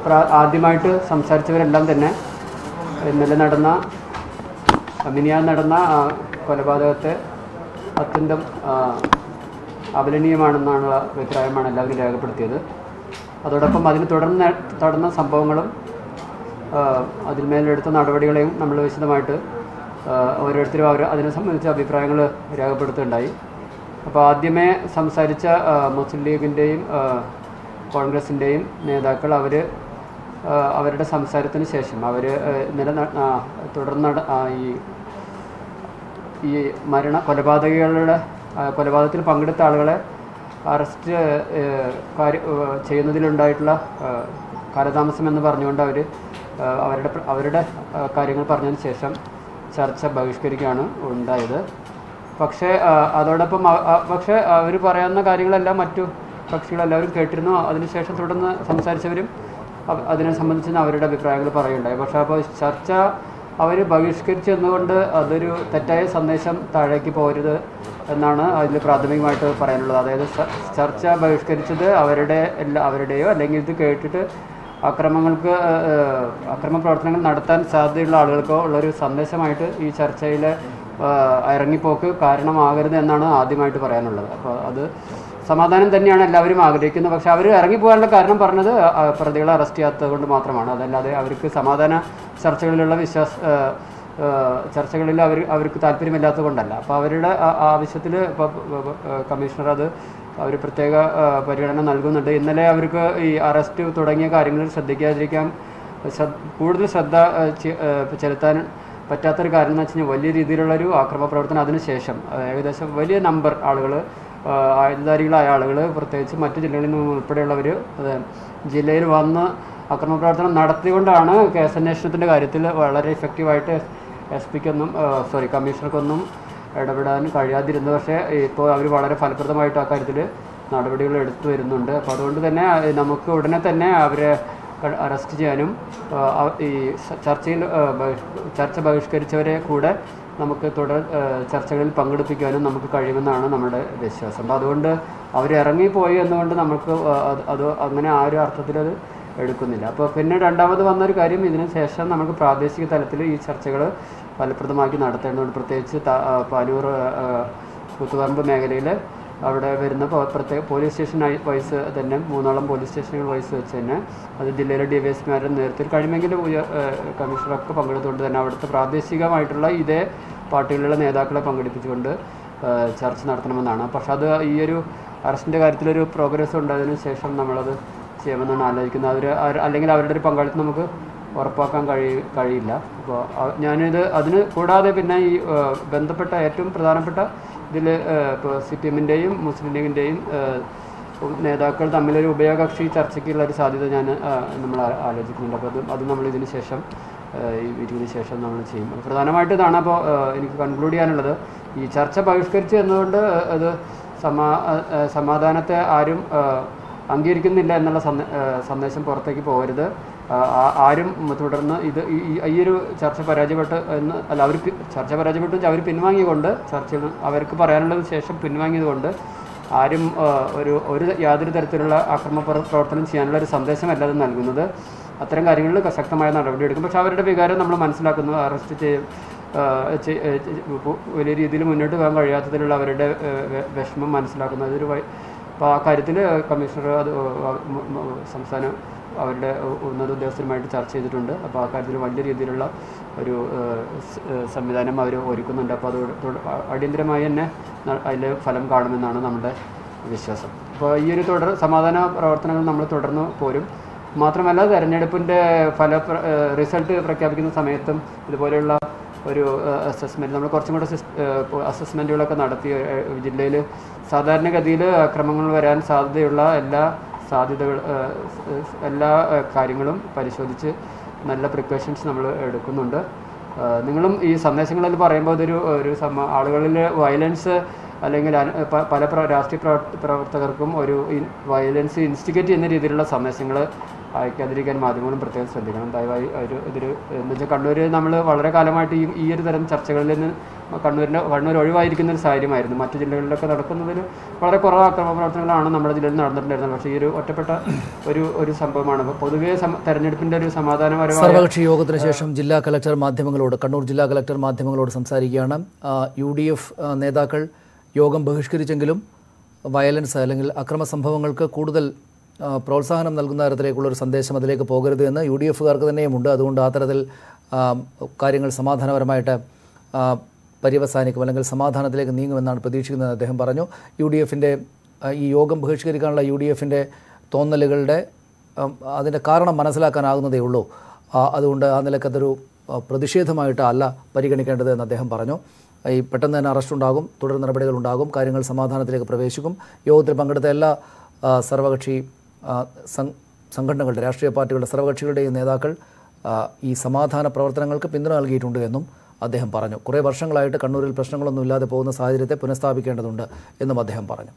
പ്രാ- ആദ്യമായിട്ട് സംസാരിച്ചവരെല്ലാം തന്നെ ഇന്നലെ നടന്ന മിനിയാൻ നടന്ന ആ, കൊലപാതകത്തെ അത്യന്തം ആ, അപലനീയമാണെന്നാണ് അഭിപ്രായമാണ് എല്ലാവരും രേഖപ്പെടുത്തിയത് അതോടൊപ്പം അതിന് തുടർന്ന് തുടർന്ന സംഭവങ്ങളും ആ, അതിന്മേലെടുത്ത നടപടികളെയും നമ്മൾ വിശദമായിട്ട് ആ, ഓരോരുത്തരും അവർ അതിനെ സംബന്ധിച്ച അഭിപ്രായങ്ങൾ രേഖപ്പെടുത്തുകയുണ്ടായി അപ്പോൾ ആദ്യമേ സംസാരിച്ച ആ, മുസ്ലിം ലീഗിൻ്റെയും ആ, കോൺഗ്രസിൻ്റെയും നേതാക്കൾ അവർ അവരുടെ സംസാരത്തിന് ശേഷം അവർ ഇന്നലെ ന- ആ, തുടർന്ന് നട- ആ, ഈ ഈ മരണ കൊലപാതകികളുടെ ആ, കൊലപാതകത്തിൽ പങ്കെടുത്ത ആളുകളെ അറസ്റ്റ് ഏഹ്, കാര്യ ഏഹ്, ചെയ്യുന്നതിലുണ്ടായിട്ടുള്ള ഏഹ്, കാലതാമസം എന്ന് പറഞ്ഞുകൊണ്ട് അവർ അവരുടെ പ്ര- അവരുടെ ആ, കാര്യങ്ങൾ പറഞ്ഞതിന് ശേഷം ചർച്ച ബഹിഷ്കരിക്കുകയാണ് ഉണ്ടായത് പക്ഷേ ആ, അതോടൊപ്പം അവ- ആ, പക്ഷേ അവർ പറയുന്ന കാര്യങ്ങളെല്ലാം മറ്റു കക്ഷികളെല്ലാവരും കേട്ടിരുന്നു അതിനുശേഷം തുടർന്ന് സംസാരിച്ചവരും അവ- അതിനെ സംബന്ധിച്ച് അവരുടെ അഭിപ്രായങ്ങൾ പറയുണ്ടായി പക്ഷേ അപ്പോൾ ചർച്ച അവർ ബഹിഷ്കരിച്ചു എന്നുകൊണ്ട് അതൊരു തെറ്റായ സന്ദേശം താഴേക്ക് പോരുത് എന്നാണ് അതിൽ പ്രാഥമികമായിട്ട് പറയാനുള്ളത് അതായത് ച- ചർച്ച ബഹിഷ്കരിച്ചത് അവരുടെ എല്ലാ അവരുടെയോ അല്ലെങ്കിൽ ഇത് കേട്ടിട്ട് അക്രമങ്ങൾക്ക് ഏഹ്, അക്രമ പ്രവർത്തനങ്ങൾ നടത്താൻ സാധ്യതയുള്ള ആളുകൾക്കോ ഉള്ളൊരു സന്ദേശമായിട്ട് ഈ ചർച്ചയിലെ ഏഹ്, ഇറങ്ങിപ്പോക്ക് കാരണമാകരുത് എന്നാണ് ആദ്യമായിട്ട് പറയാനുള്ളത് അപ്പോൾ അത് സമാധാനം തന്നെയാണ് എല്ലാവരും ആഗ്രഹിക്കുന്നത് പക്ഷെ അവർ ഇറങ്ങിപ്പോകാനുള്ള കാരണം പറഞ്ഞത് ആ, പ്രതികളെ അറസ്റ്റ് ചെയ്യാത്തത് കൊണ്ട് മാത്രമാണ് അതല്ലാതെ അവർക്ക് സമാധാന ചർച്ചകളിലുള്ള വിശ്വാസ ഏഹ്, ഏഹ്, ചർച്ചകളിൽ അവർ അവർക്ക് താല്പര്യമില്ലാത്തത് കൊണ്ടല്ല അപ്പോൾ അവരുടെ ആവശ്യത്തിൽ ഇപ്പോൾ കമ്മീഷണർ അത് അവർ പ്രത്യേക ഏഹ്, പരിഗണന നൽകുന്നുണ്ട് ഇന്നലെ അവർക്ക് ഈ അറസ്റ്റ് തുടങ്ങിയ കാര്യങ്ങളിൽ ശ്രദ്ധിക്കാതിരിക്കാൻ ശ്രദ്ധ- കൂടുതൽ ശ്രദ്ധ ഏഹ്, ചെ- ഏഹ്, ചെലുത്താൻ പറ്റാത്തൊരു കാര്യം എന്ന് വെച്ച് കഴിഞ്ഞാൽ വലിയ രീതിയിലുള്ളൊരു ആക്രമ പ്രവർത്തനം അതിനുശേഷം ഏഹ്, ഏകദേശം വലിയ നമ്പർ ആളുകൾ ആയുധധാരികളായ ആളുകൾ പ്രത്യേകിച്ച് മറ്റു ജില്ലകളിൽ നിന്നും ഉൾപ്പെടെയുള്ളവർ ജില്ലയിൽ വന്ന് അക്രമ പ്രവർത്തനം നടത്തിക്കൊണ്ടാണ് കേസന്വേഷണത്തിൻ്റെ കാര്യത്തിൽ വളരെ ഇഫക്റ്റീവായിട്ട് എസ് പിക്കൊന്നും സോറി കമ്മീഷണർക്കൊന്നും ഇടപെടാൻ കഴിയാതിരുന്നത് പക്ഷേ ഇപ്പോൾ അവർ വളരെ ഫലപ്രദമായിട്ട് ആ കാര്യത്തിൽ നടപടികൾ എടുത്തു വരുന്നുണ്ട് അപ്പോൾ അതുകൊണ്ട് തന്നെ അഹ് നമുക്ക് ഉടനെ തന്നെ അവരെ ക- അറസ്റ്റ് ചെയ്യാനും ആ, അവ- ഈ സ- ചർച്ചയിൽ ആ, ബഹിഷ്- ചർച്ച ബഹിഷ്കരിച്ചവരെ കൂടെ നമുക്ക് തുടർ ആ, ചർച്ചകളിൽ പങ്കെടുപ്പിക്കാനും നമുക്ക് കഴിയുമെന്നാണ് നമ്മുടെ വിശ്വാസം അപ്പോൾ അതുകൊണ്ട് അവർ ഇറങ്ങിപ്പോയി എന്നുകൊണ്ട് നമുക്ക് ആ, അത് അത് അങ്ങനെ ആ ഒരു അർത്ഥത്തിൽ അത് എടുക്കുന്നില്ല അപ്പോൾ പിന്നെ രണ്ടാമത് വന്നൊരു കാര്യം ഇതിന് ശേഷം നമുക്ക് പ്രാദേശിക തലത്തിൽ ഈ ചർച്ചകൾ ഫലപ്രദമാക്കി നടത്തേണ്ടതുണ്ട് പ്രത്യേകിച്ച് ത- ആ, പാനൂർ ആ, കൂത്തുപറമ്പ് മേഖലയിൽ അവിടെ വരുന്ന പോ- പ്രത്യേക പോലീസ് സ്റ്റേഷൻ ആയി വൈസ് തന്നെ മൂന്നോളം പോലീസ് സ്റ്റേഷനുകൾ വൈസ് വെച്ച് തന്നെ അത് ജില്ലയിലെ ഡി വൈ എസ്മാരുടെ നേതൃത്വത്തിൽ കഴിയുമെങ്കിലും ഉയ- ഏഹ് കമ്മീഷണറൊക്കെ പങ്കെടുത്തുകൊണ്ട് തന്നെ അവിടുത്തെ പ്രാദേശികമായിട്ടുള്ള ഇതേ പാർട്ടികളിലെ നേതാക്കളെ പങ്കെടുപ്പിച്ചുകൊണ്ട് ഏഹ് ചർച്ച നടത്തണമെന്നാണ് പക്ഷെ അത് ഈ ഒരു അറസ്റ്റിൻ്റെ കാര്യത്തിലൊരു പ്രോഗ്രസ് ഉണ്ടായതിനു ശേഷം നമ്മളത് ചെയ്യുമെന്നാണ് ആലോചിക്കുന്നത് അവർ അല്ലെങ്കിൽ അവരുടെ ഒരു പങ്കാളിത്തം നമുക്ക് ഉറപ്പാക്കാൻ കഴി കഴിയില്ല അപ്പോൾ ഞാനിത് അതിന് കൂടാതെ പിന്നെ ഈ ഏഹ്, ബന്ധപ്പെട്ട ഏറ്റവും പ്രധാനപ്പെട്ട ഇതിൽ ഇപ്പോൾ സി പി എമ്മിൻ്റെയും മുസ്ലിം ലീഗിൻ്റെയും നേതാക്കൾ തമ്മിലൊരു ഉഭയകക്ഷി ചർച്ചയ്ക്കുള്ള ഒരു സാധ്യത ഞാൻ നമ്മൾ ആ- ആലോചിക്കുന്നുണ്ട് അപ്പോൾ അത് അത് നമ്മൾ ഇതിന് ശേഷം ഏഹ്, ഈ ഇതിന് ശേഷം നമ്മൾ ചെയ്യും അപ്പോൾ പ്രധാനമായിട്ട് ഇതാണ് അപ്പോൾ എനിക്ക് കൺക്ലൂഡ് ചെയ്യാനുള്ളത് ഈ ചർച്ച ബഹിഷ്കരിച്ചു എന്നതുകൊണ്ട് അത് സമാ ഏഹ്, സമാധാനത്തെ ആരും ഏഹ്, അംഗീകരിക്കുന്നില്ല എന്നുള്ള സന്ദേ- ഏഹ് സന്ദേശം പുറത്തേക്ക് പോകരുത് ആ- ആ- ആരും തുടർന്ന് ഇത് ഈ- ഈ- ഈ ഒരു ചർച്ച പരാജയപ്പെട്ട് എന്ന് അല്ല അവർ ചർച്ച പരാജയപ്പെട്ടു അവർ പിൻവാങ്ങിയതുകൊണ്ട് ചർച്ചയിൽ അവർക്ക് പറയാനുള്ളത് ശേഷം പിൻവാങ്ങിയതുകൊണ്ട് ആരും ഏഹ്, ഒരു ഒരു യാതൊരു തരത്തിലുള്ള ആക്രമണ പ്രവ- പ്രവർത്തനം ചെയ്യാനുള്ള ഒരു സന്ദേശമല്ല അത് നൽകുന്നത് അത്തരം കാര്യങ്ങളിൽ ശക്തമായ നടപടിയെടുക്കും പക്ഷേ അവരുടെ വികാരം നമ്മൾ മനസ്സിലാക്കുന്നു അറസ്റ്റ് ചെയ്യും ഏഹ് ചെ- ഏഹ് ചെ- ഉ- വലിയ രീതിയിൽ മുന്നോട്ട് പോകാൻ കഴിയാത്തതിലുള്ള അവരുടെ ഏഹ് വെ- വിഷമം മനസ്സിലാക്കുന്നു അതൊരു വൈ- അപ്പോൾ ആ കാര്യത്തിൽ കമ്മീഷണർ അത് ഏഹ് മ- മ- സംസ്ഥാന അവരുടെ ഉ- ഉന്നത ഉദ്യോഗസ്ഥരുമായിട്ട് ചർച്ച ചെയ്തിട്ടുണ്ട് അപ്പോൾ ആ കാര്യത്തിൽ വലിയ രീതിയിലുള്ള ഒരു ഏഹ് സ്- ഏഹ് സംവിധാനം അവർ ഒരുക്കുന്നുണ്ട് അപ്പോൾ അത് തുട- അടിയന്തരമായി തന്നെ അതിൽ ഫലം കാണുമെന്നാണ് നമ്മുടെ വിശ്വാസം അപ്പോൾ ഈ ഒരു തുടർ സമാധാന പ്രവർത്തനങ്ങൾ നമ്മൾ തുടർന്ന് പോരും മാത്രമല്ല തെരഞ്ഞെടുപ്പിൻ്റെ ഫല പ്ര- ഏഹ് റിസൾട്ട് പ്രഖ്യാപിക്കുന്ന സമയത്തും ഇതുപോലെയുള്ള ഒരു അസസ്മെൻറ്റ് നമ്മൾ കുറച്ചും കൂടെ അസസ്മെൻറ്റുകളൊക്കെ നടത്തി ജില്ലയിൽ സാധാരണഗതിയിൽ അക്രമങ്ങൾ വരാൻ സാധ്യതയുള്ള എല്ലാ സാധ്യതകൾ ഏഹ്, സ് എല്ലാ ഏഹ്, കാര്യങ്ങളും പരിശോധിച്ച് നല്ല പ്രിക്കോഷൻസ് നമ്മൾ എടുക്കുന്നുണ്ട് ഏഹ്, നിങ്ങളും ഈ സന്ദേശങ്ങളിൽ പറയുമ്പോൾ ഇതൊരു ഒരു സമ ആളുകളിൽ വയലൻസ് അല്ലെങ്കിൽ അന- പ- പല പ്ര- രാഷ്ട്രീയ പ്രവർ- പ്രവർത്തകർക്കും ഒരു വയലൻസ് ഇൻസ്റ്റിഗേറ്റ് ചെയ്യുന്ന രീതിയിലുള്ള സന്ദേശങ്ങൾ അയക്കാതിരിക്കാൻ മാധ്യമങ്ങളും പ്രത്യേകം ശ്രദ്ധിക്കണം ദയവായി ഒരു ഇതൊരു എന്ന് വെച്ചാൽ കണ്ണൂർ നമ്മൾ വളരെ കാലമായിട്ട് ഈ ഈ ഒരു തരം ചർച്ചകളിൽ നിന്ന് കണ്ണൂരിൻ്റെ കണ്ണൂർ ഒഴിവായിരിക്കുന്ന ഒരു സാഹചര്യമായിരുന്നു മറ്റു ജില്ലകളിലൊക്കെ നടക്കുന്നതിൽ വളരെ കുറവ് അക്രമ പ്രവർത്തനങ്ങളാണ് നമ്മുടെ ജില്ലയിൽ നടന്നിട്ടുണ്ടായിരുന്നത് പക്ഷേ ഈ ഒരു ഒറ്റപ്പെട്ട ഒരു ഒരു സംഭവമാണ് അപ്പോൾ പൊതുവേ സമ- തെരഞ്ഞെടുപ്പിൻ്റെ ഒരു സമാധാനപരമായ സർവകക്ഷി യോഗത്തിന് ശേഷം ജില്ലാ കലക്ടർ മാധ്യമങ്ങളോട് കണ്ണൂർ ജില്ലാ കലക്ടർ മാധ്യമങ്ങളോട് സംസാരിക്കുകയാണ് ആ, യു ഡി എഫ് ആ, നേതാക്കൾ യോഗം ബഹിഷ്കരിച്ചെങ്കിലും വയലൻസ് അല്ലെങ്കിൽ അക്രമ സംഭവങ്ങൾക്ക് കൂടുതൽ ആ, പ്രോത്സാഹനം നൽകുന്ന തരത്തിലേക്കുള്ള ഒരു സന്ദേശം അതിലേക്ക് പോകരുത് എന്ന് യു ഡി എഫുകാർക്ക് തന്നെയുമുണ്ട് അതുകൊണ്ട് ആ തരത്തിൽ ആ, കാര്യങ്ങൾ സമാധാനപരമായിട്ട് ആ, പര്യവസാനിക്കും അല്ലെങ്കിൽ സമാധാനത്തിലേക്ക് നീങ്ങുമെന്നാണ് പ്രതീക്ഷിക്കുന്നത് അദ്ദേഹം പറഞ്ഞു യു ഡി എഫിൻ്റെ ഈ യോഗം ബഹിഷ്കരിക്കാനുള്ള യു ഡി എഫിൻ്റെ തോന്നലുകളുടെ ഉം, അതിൻ്റെ കാരണം മനസ്സിലാക്കാനാകുന്നതേ ഉള്ളൂ ആ, അതുകൊണ്ട് ആ നിലക്ക് അതൊരു ആ, പ്രതിഷേധമായിട്ട് അല്ല പരിഗണിക്കേണ്ടത് എന്ന് അദ്ദേഹം പറഞ്ഞു ഈ പെട്ടെന്ന് തന്നെ അറസ്റ്റ് ഉണ്ടാകും തുടർ നടപടികൾ ഉണ്ടാകും കാര്യങ്ങൾ സമാധാനത്തിലേക്ക് പ്രവേശിക്കും യോഗത്തിൽ പങ്കെടുത്ത എല്ലാ ആ, സർവകക്ഷി ആ, സം- സംഘടനകളുടെ രാഷ്ട്രീയ പാർട്ടികളുടെ സർവകക്ഷികളുടെയും നേതാക്കൾ ആ, ഈ സമാധാന പ്രവർത്തനങ്ങൾക്ക് പിന്തുണ നൽകിയിട്ടുണ്ട് എന്നും അദ്ദേഹം പറഞ്ഞു കുറേ വർഷങ്ങളായിട്ട് കണ്ണൂരിൽ പ്രശ്നങ്ങളൊന്നും ഇല്ലാതെ പോകുന്ന സാഹചര്യത്തെ പുനഃസ്ഥാപിക്കേണ്ടതുണ്ട് എന്നും അദ്ദേഹം പറഞ്ഞു